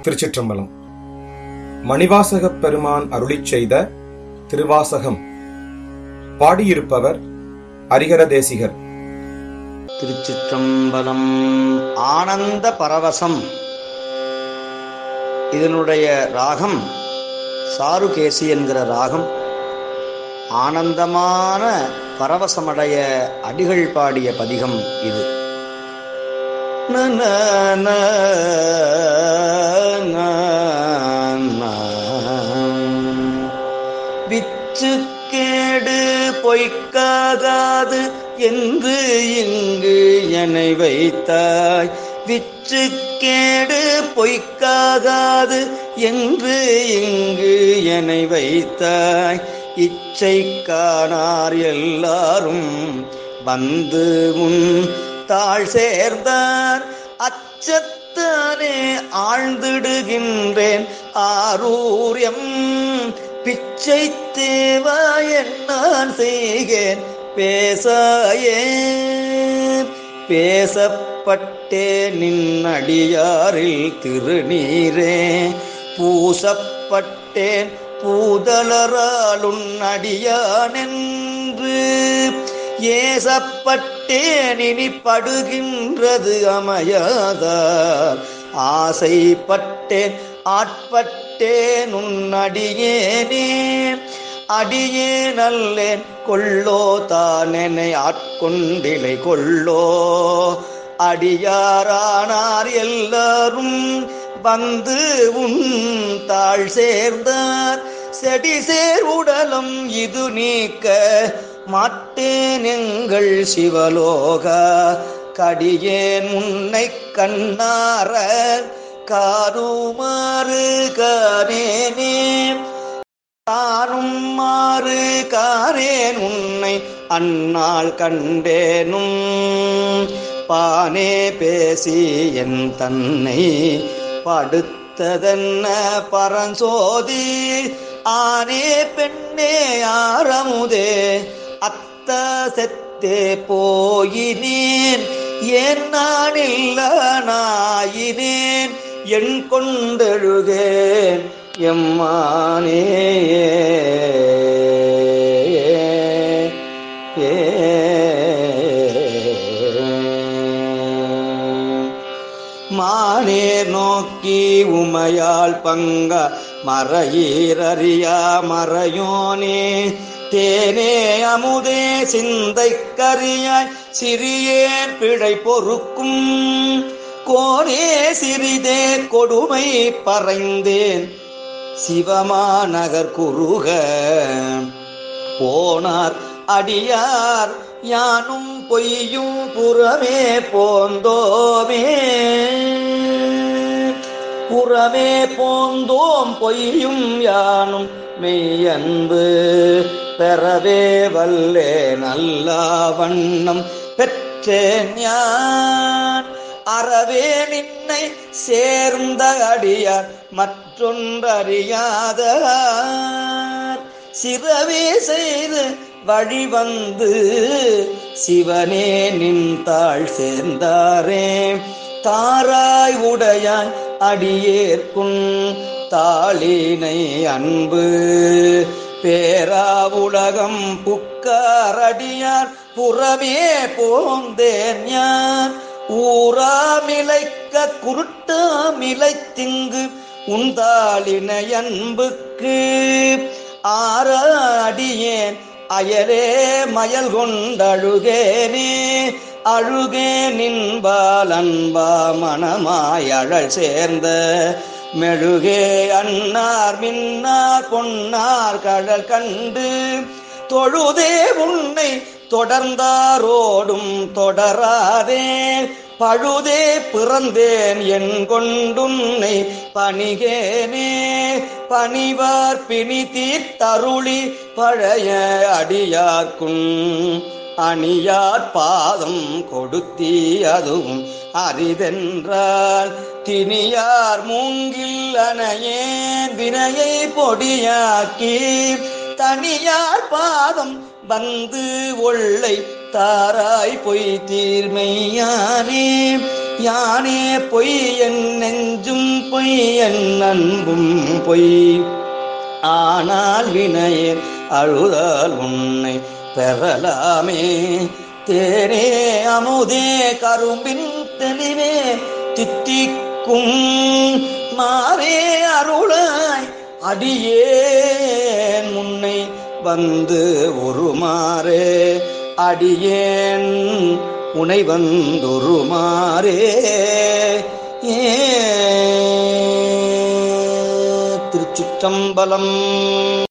திருச்சிற்றம்பலம் மணிவாசகப் பெருமான் அருளிச் செய்த திருவாசகம் பாடியிருப்பவர் ஹரிஹர தேசிகர் திருச்சிற்றம்பலம் ஆனந்த பரவசம் இதனுடைய ராகம் சாருகேசி என்கிற ராகம் ஆனந்தமான பரவசமடைய அடிகள் பாடிய பதிகம் இது நன ந ந ந. விச்சு கேடு பொய்க்காகாது என்று இங்கு என்னை வைத்தாய் விச்சு கேடு பொய்க்காகாது என்று இங்கு என்னை வைத்தாய் இச்சை காணார் எல்லாரும் வந்து முன் தாழ் சேர்ந்தார் அச்சத்தானே ஆழ்ந்திடுகின்றேன் ஆரூரியம் பிச்சை தேவா நான் செய்கேன் பேசாயே பேசப்பட்டே நின்னடியாரில் திருநீரே பூசப்பட்டேன் பூதலராலுன் அடியானென்று ஏசப்பட்டேன் இனி படுகின்றது அமையாதார் ஆசைப்பட்டேன் ஆட்பட்டேன் உன் அடியேனே அடியே நல்லேன் கொள்ளோ தானெனை ஆட்கொண்டிலை கொள்ளோ அடியாரானார் எல்லாரும் வந்து உன் தாழ் சேர்ந்தார் செடி சேர் உடலும் இது நீக்க மாட்டேன் எங்கள் சிவலோகா கடியேன் முன்னை கண்ணார காருமாறு காரேனே தானும் மாறு காரேன் உன்னை அந்நாள் கண்டேனும் பானே பேசி என் தன்னை படுத்ததென்ன பரஞ்சோதி ஆனே பெண்ணே ஆரமுதே அத்த செத்தே போயினேன் ஏன் நான் இல்ல நாயினேன் என் கொண்டெழுகேன் எம்மானே ஏ மானேர் நோக்கி உமையால் பங்க மறையீரறியா மறையோனே தேனே அமுதே சிந்தை கரியாய் சிறியேன் பிழை பொறுக்கும் கோனே சிறிதே கொடுமை பறைந்தேன் சிவமாநகர் குருக போனார் அடியார் யானும் பொய்யும் புறமே போந்தோமே புறமே போந்தோம் பொய்யும் யானும் மெய்யன்பு பெறவே வல்லே நல்ல வண்ணம் பெற்றேன் யான் அறவே நின்னை சேர்ந்த அடியார் மற்றொன்றறியாத சிறவே செய்து வழிவந்து சிவனே நின் தாழ் சேர்ந்தாரே தாராய் உடையாய் அடியேற்கும் தாளினை அன்பு பேரா உலகம் புக்காரடியார் புறமே போந்தேன் யான் ஊராமிலைக்க குருட்டாமிலை திங்கு உந்தாளினை அன்புக்கு ஆறாடியேன் அயலே மயல் கொண்டழுகேனே அழுகே நின்பால் அன்பா மனமாய் அழல் சேர்ந்த மெழுகே அன்னார் மின்னார் பொன்னார் கடல் கண்டு தொழுதே உன்னை தொடர்ந்தாரோடும் தொடராதே பழுதே பிறந்தேன் என் கொண்டுன்னை பணிகேனே பணிவார் பிணி தீர்த்தருளி பழைய அடியார்க்கும் அணியார் பாதம் கொடுத்தி அதுவும் அரிதென்றால் தினியார் மூங்கில் அணையேன் வினையை பொடியாக்கி தனியார் பாதம் வந்து ஒள்ளை தாராய் பொய் தீர்மையானே யானே பொய் என் நெஞ்சும் பொய் என் அன்பும் பொய் ஆனால் வினையேன் அழுதால் உன்னை பெறலாமே தேனே அமுதே கரும்பின் தெளிவே தித்திக்கும் மாறே அருளாய் அடியேன் முன்னை வந்து உருமாறே அடியேன் உனை வந்துருமாறே ஏ திருச்சிற்றம்பலம்